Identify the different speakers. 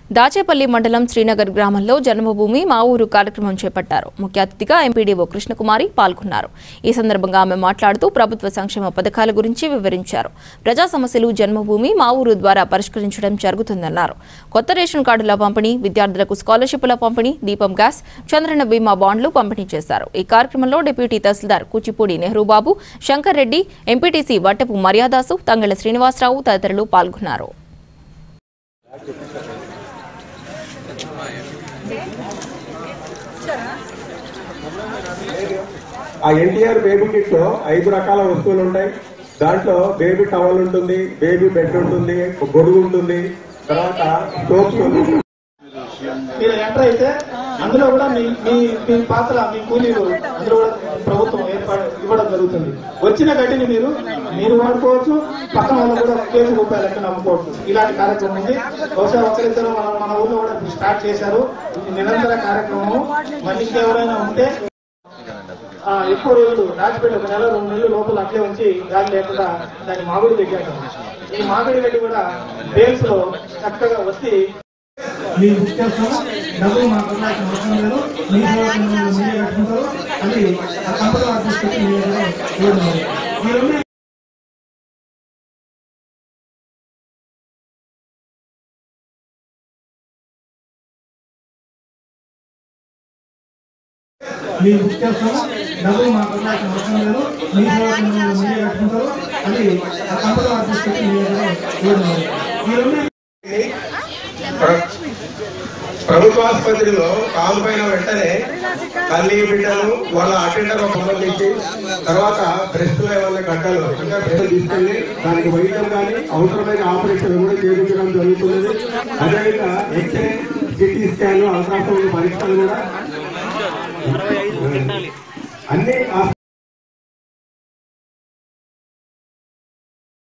Speaker 1: దాచేపల్లి మండలం శ్రీనగర్ గ్రామంలో జన్మభూమి మా ఊరు కార్యక్రమం చేపట్టారు ముఖ్య అతిథిగా ఎంపీడీఓ కృష్ణకుమారి పాల్గొన్నారు ఈ సందర్భంగా ఆమె మాట్లాడుతూ ప్రభుత్వ సంక్షేమ పథకాల గురించి వివరించారు ప్రజా సమస్యలు జన్మభూమి మా ఊరు ద్వారా పరిష్కరించడం జరుగుతుందన్నారు కొత్త రేషన్ కార్డుల పంపిణీ విద్యార్థులకు స్కాలర్షిప్ల పంపిణీ దీపం గ్యాస్ చంద్రన బీమా బాండ్లు పంపిణీ చేశారు ఈ కార్యక్రమంలో డిప్యూటీ తహసీల్దార్ కూచిపూడి నెహ్రూబాబు శంకర్ రెడ్డి ఎంపీటీసీ వట్టపు మర్యాదాసు తంగళ శ్రీనివాసరావు తదితరులు పాల్గొన్నారు
Speaker 2: ఆ ఎన్టీఆర్ బేబీ కిట్ లో ఐదు రకాల వస్తువులు ఉంటాయి దాంట్లో బేబీ టవల్ ఉంటుంది బేబీ బెడ్ ఉంటుంది గొడుగు ఉంటుంది తర్వాత సోప్స్
Speaker 3: మీరు ఎంటర్ అయితే అందులో కూడా మీ మీ మీ పాత్ర మీ కూలీలు అందులో కూడా ప్రభుత్వం ఏర్పాటు ఇవ్వడం జరుగుతుంది వచ్చిన గడ్డిని మీరు మీరు వాడుకోవచ్చు పక్కన వాళ్ళు కూడా కేజీ రూపాయలు లెక్కన అమ్ముకోవచ్చు ఇలాంటి కార్యక్రమం ఉంది బహుశా ఒకరిద్దరు మన మన ఊర్లో కూడా ఇప్పుడు స్టార్ట్ చేశారు ఇది నిరంతర కార్యక్రమం మళ్ళీ ఇంకెవరైనా ఉంటే ఆ, ఎక్కువ రోజులు రాజపేట ఒక నెల రెండు నెలల లోపల అట్లే ఉంచి గాలి లేకుండా దాన్ని మామిడి పెట్టాను ఈ మామిడి గడ్డి కూడా బేల్స్ లో చక్కగా వచ్చి మీ బుక్ చేస్తాము డబ్బులు మాకు ఇవ్వాల్సిన అవసరం లేదు మీ సేవ కేంద్రంలో మీరే కట్టుకుంటారు అది ఆ కంపెనీ వారు తీసుకొచ్చి మీ దగ్గర ఇవ్వడం జరుగుతుంది. మీరున్న మీ బుక్ చేస్తాము డబ్బులు మాకు ఇవ్వాల్సిన అవసరం లేదు మీ సేవ కేంద్రంలో మీరే కట్టుకుంటారు అది ఆ కంపెనీ వారు తీసుకొచ్చి మీ దగ్గర ఇవ్వడం జరుగుతుంది. మీరున్న
Speaker 2: ప్రభుత్వ ఆసుపత్రిలో కాలు పైన వెంటనే తల్లి బిడ్డలు వాళ్ళ అటెండర్ సంబంధించి తర్వాత బ్రెస్ట్ లెవెల్ గడ్డలు అంటే బ్రెస్ట్ తీసుకెళ్లి దానికి వైద్యం కానీ అవసరమైన ఆపరేషన్ కూడా చేయించడం జరుగుతున్నది అదేవిధంగా ఎక్స్రే సిటీ స్కాన్ అల్ట్రాసౌండ్ పరీక్షలు కూడా అన్ని